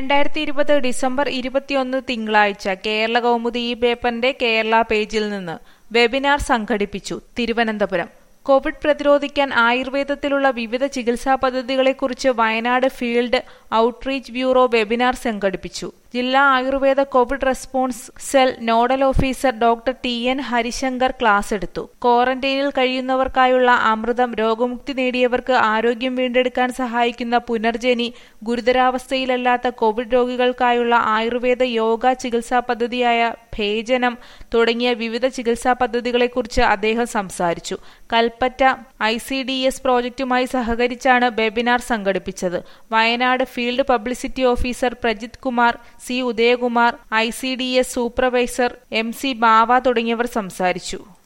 രണ്ടായിരത്തി ഇരുപത് ഡിസംബർ ഇരുപത്തിയൊന്ന് തിങ്കളാഴ്ച കേരള കൗമുദി ഈ പേപ്പറിന്റെ കേരള പേജിൽ നിന്ന് വെബിനാർ സംഘടിപ്പിച്ചു തിരുവനന്തപുരം കോവിഡ് പ്രതിരോധിക്കാൻ ആയുർവേദത്തിലുള്ള വിവിധ ചികിത്സാ പദ്ധതികളെക്കുറിച്ച് Wayanad field outreach bureau webinar സംഘടിപ്പിച്ചു ജില്ലാ Ayurveda Covid response cell nodal officer doctor T N Harishankar class എടുത്തു ക്വാറന്റൈനിൽ കഴിയുന്നവർക്കായുള്ള അമൃതം രോഗമുക്തി നേടിയവർക്ക് ആരോഗ്യം വീണ്ടെടുക്കാൻ സഹായിക്കുന്ന പുനർജനി ഗുരുതരാവസ്ഥയിലല്ലാത്ത കോവിഡ് രോഗികൾക്കായുള്ള ആയുർവേദ യോഗ ചികിത്സാ പദ്ധതിയായ ഭേജനം തുടങ്ങിയ വിവിധ ചികിത്സാ പദ്ധതികളെക്കുറിച്ച് അദ്ദേഹം സംസാരിച്ചു Kalpetta I C D S പ്രോജക്റ്റുമായി സഹകരിച്ചാണ് വെബിനാർ സംഘടിപ്പിച്ചത് Wayanad field publicity officer Prajith Kumar C Udayakumar I C D S supervisor M C ബാവ തുടങ്ങിയവർ സംസാരിച്ചു